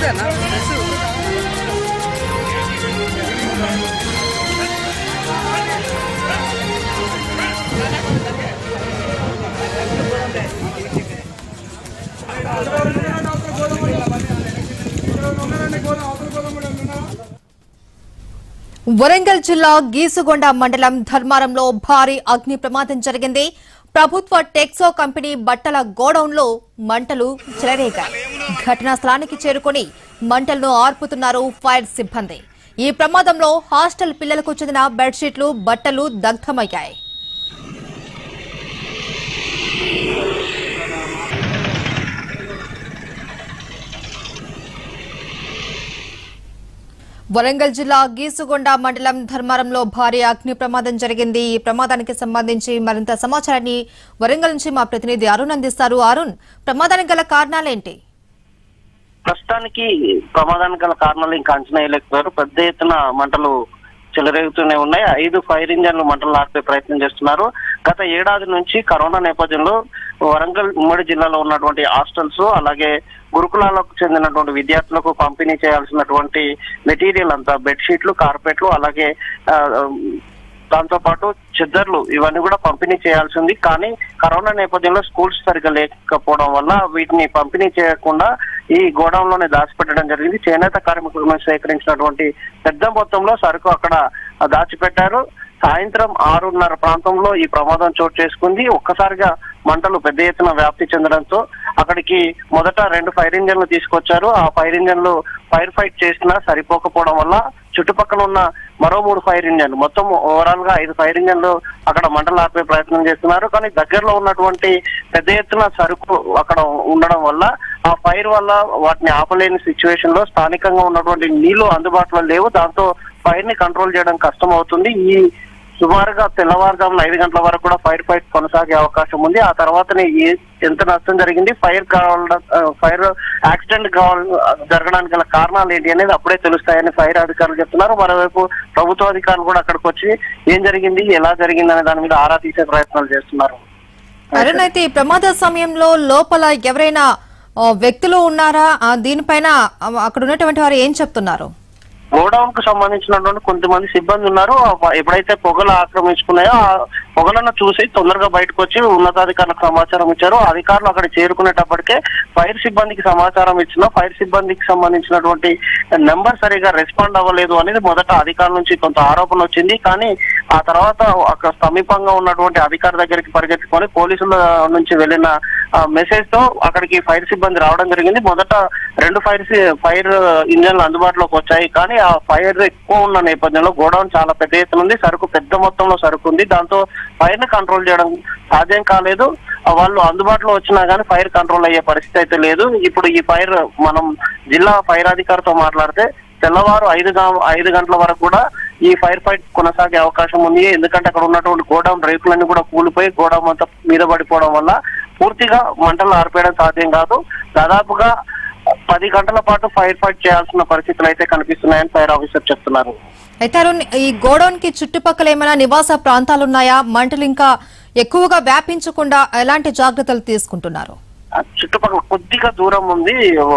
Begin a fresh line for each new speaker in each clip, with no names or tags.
వరంగల్ జిల్లా గీసుగొండ మండలం ధర్మారంలో భారీ అగ్ని ప్రమాదం జరిగింది ప్రభుత్వ టెక్సో కంపెనీ బట్టల గోడౌన్లో మంటలు చెలరేగాయి ఘటనా స్థలానికి చేరుకుని మంటలను ఆర్పుతున్నారు ఫైర్ సిబ్బంది ఈ ప్రమాదంలో హాస్టల్ పిల్లలకు చెందిన బెడ్షీట్లు బట్టలు దగ్ధమయ్యాయి వరంగల్ జిల్లా గీసుగొండ మండలం ధర్మారంలో భారీ అగ్ని ప్రమాదం జరిగింది ఈ ప్రమాదానికి సంబంధించి మరింత సమాచారాన్ని వరంగల్ నుంచి మా ప్రతినిధి అరుణ్ అందిస్తారు అరుణ్ ప్రమాదానికి గల కారణాలేంటి
ప్రస్తుతానికి ప్రమాదానికి గల కారణాలు ఇంకా అంచనా వేయలేకపోయారు పెద్ద ఎత్తున మంటలు చెలరేగుతూనే ఉన్నాయి ఐదు ఫైర్ ఇంజన్లు మంటలు ఆర్పే ప్రయత్నం చేస్తున్నారు గత ఏడాది నుంచి కరోనా నేపథ్యంలో వరంగల్ ఉమ్మడి జిల్లాలో ఉన్నటువంటి హాస్టల్స్ అలాగే గురుకులాలకు చెందినటువంటి విద్యార్థులకు పంపిణీ చేయాల్సినటువంటి మెటీరియల్ అంతా బెడ్షీట్లు కార్పెట్లు అలాగే ఆ, దాంతో పాటు చెద్దర్లు ఇవన్నీ కూడా పంపిణీ చేయాల్సి ఉంది కానీ కరోనా నేపథ్యంలో స్కూల్స్ సరిగ్గా లేకపోవడం వల్ల వీటిని పంపిణీ చేయకుండా ఈ గోడౌన్ లోనే దాచిపెట్టడం జరిగింది చేనేత కార్మికుల నుంచి సేకరించినటువంటి పెద్ద మొత్తంలో సరుకు అక్కడ దాచిపెట్టారు సాయంత్రం ఆరున్నర ప్రాంతంలో ఈ ప్రమాదం చోటు చేసుకుంది ఒక్కసారిగా మంటలు పెద్ద ఎత్తున వ్యాప్తి చెందడంతో అక్కడికి మొదట రెండు ఫైర్ ఇంజన్లు తీసుకొచ్చారు ఆ ఫైర్ ఇంజన్లు ఫైర్ ఫైట్ చేసినా సరిపోకపోవడం వల్ల చుట్టుపక్కల ఉన్న మరో మూడు ఫైర్ ఇంజన్లు మొత్తం ఓవరాల్ గా ఐదు ఫైర్ ఇంజన్లు అక్కడ మంటలు ఆపే ప్రయత్నం చేస్తున్నారు కానీ దగ్గరలో ఉన్నటువంటి పెద్ద ఎత్తున సరుకు అక్కడ ఉండడం వల్ల ఆ ఫైర్ వల్ల వాటిని ఆపలేని సిచ్యువేషన్ లో స్థానికంగా ఉన్నటువంటి నీళ్లు అందుబాటులో లేవు దాంతో ఫైర్ ని కంట్రోల్ చేయడం కష్టం అవుతుంది ఈ సుమారుగా తెల్లవారుజామున ఐదు గంటల వరకు కూడా ఫైర్ ఫైట్ కొనసాగే అవకాశం ఉంది ఆ తర్వాతనే ఏ- ఎంత నష్టం జరిగింది ఫైర్ కావాల ఫైర్ యాక్సిడెంట్ కావాలి జరగడానికి గల కారణాలు ఏంటి అనేది అప్పుడే తెలుస్తాయని ఫైర్ అధికారులు చెప్తున్నారు మరోవైపు ప్రభుత్వ అధికారులు కూడా అక్కడికి వచ్చి ఏం జరిగింది ఎలా జరిగింది అనే దాని మీద ఆరా తీసే ప్రయత్నాలు చేస్తున్నారు
అరుణ్ అయితే ఈ ప్రమాద సమయంలో లోపల ఎవరైనా ఆ, వ్యక్తులు ఉన్నారా ఆ, దీనిపైన ఆ, అక్కడ ఉన్నటువంటి వారు ఏం చెప్తున్నారు
గోడౌన్ కు సంబంధించినటువంటి కొంతమంది సిబ్బంది ఉన్నారు ఆ ప- ఎప్పుడైతే పొగలు ఆక్రమించుకున్నాయో ఆ పొగలను చూసి తొందరగా బయటకు వచ్చి ఉన్నతాధికారులకు సమాచారం ఇచ్చారు ఆ అధికారులు అక్కడ చేరుకునేటప్పటికే ఫైర్ సిబ్బందికి సమాచారం ఇచ్చిన ఫైర్ సిబ్బందికి సంబంధించినటువంటి నెంబర్ సరిగా రెస్పాండ్ అవ్వలేదు అనేది మొదట అధికారుల నుంచి కొంత ఆరోపణ వచ్చింది కానీ ఆ తర్వాత అక్కడ సమీపంగా ఉన్నటువంటి అధికారి దగ్గరికి పరిగెత్తుకొని పోలీసుల నుంచి వెళ్ళిన మెసేజ్ తో అక్కడికి ఫైర్ సిబ్బంది రావడం జరిగింది మొదట రెండు ఫైర్ సి- ఫైర్ ఇంజన్లు అందుబాటులోకి వచ్చాయి కానీ ఆ ఫైర్ ఎక్కువ ఉన్న నేపథ్యంలో గోడౌన్ చాలా పెద్ద ఎత్తున ఉంది సరుకు పెద్ద మొత్తంలో సరుకు ఉంది దాంతో ఫైర్ ని కంట్రోల్ చేయడం సాధ్యం కాలేదు ఆ వాళ్ళు అందుబాటులో వచ్చినా కానీ ఫైర్ కంట్రోల్ అయ్యే పరిస్థితి అయితే లేదు ఇప్పుడు ఈ ఫైర్ మనం జిల్లా ఫైర్ అధికారితో మాట్లాడితే తెల్లవారు ఐదు గా- ఐదు గంటల వరకు కూడా ఈ ఫైర్ ఫైట్ కొనసాగే అవకాశం ఉంది ఎందుకంటే అక్కడ ఉన్నటువంటి గోడౌన్ రేకులన్నీ కూడా కూలిపోయి గోడౌన్ అంతా మీద పడిపోవడం వల్ల పూర్తిగా మంటలు ఆర్పేయడం సాధ్యం కాదు దాదాపుగా పది గంటల పాటు ఫైర్ ఫైట్ చేయాల్సిన పరిస్థితులు అయితే కనిపిస్తున్నాయని ఫైర్ ఆఫీసర్ చెప్తున్నారు
అయితే అరుణ్ ఈ గోడౌన్ కి చుట్టుపక్కల ఏమైనా నివాస ప్రాంతాలు ఉన్నాయా మంటలు ఇంకా ఎక్కువగా వ్యాపించకుండా ఎలాంటి జాగ్రత్తలు తీసుకుంటున్నారు
ఆ చుట్టుపక్కల కొద్దిగా దూరం ఉంది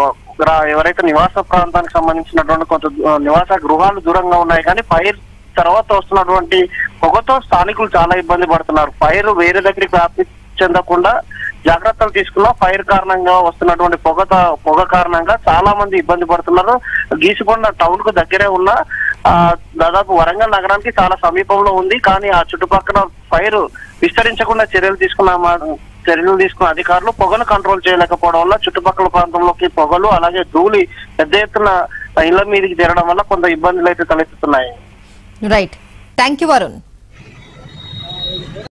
రా- ఎవరైతే నివాస ప్రాంతానికి సంబంధించినటువంటి కొంత దు- నివాస గృహాలు దూరంగా ఉన్నాయి కానీ ఫైర్ తర్వాత వస్తున్నటువంటి పొగతో స్థానికులు చాలా ఇబ్బంది పడుతున్నారు ఫైర్ వేరే దగ్గరికి వ్యాప్తి చెందకుండా జాగ్రత్తలు తీసుకున్న ఫైర్ కారణంగా వస్తున్నటువంటి పొగ పొగ కారణంగా చాలా మంది ఇబ్బంది పడుతున్నారు గీసుకొండ టౌన్ కు దగ్గరే ఉన్న ఆ, దాదాపు వరంగల్ నగరానికి చాలా సమీపంలో ఉంది కానీ ఆ చుట్టుపక్కల ఫైర్ విస్తరించకుండా చర్యలు తీసుకున్న మా- చర్యలు తీసుకున్న అధికారులు పొగను కంట్రోల్ చేయలేకపోవడం వల్ల చుట్టుపక్కల ప్రాంతంలోకి పొగలు అలాగే ధూళి పెద్ద ఎత్తున ఇళ్ల మీదకి చేరడం వల్ల కొంత ఇబ్బందులు అయితే తలెత్తుతున్నాయి
రైట్ థ్యాంక్ యూ అరుణ్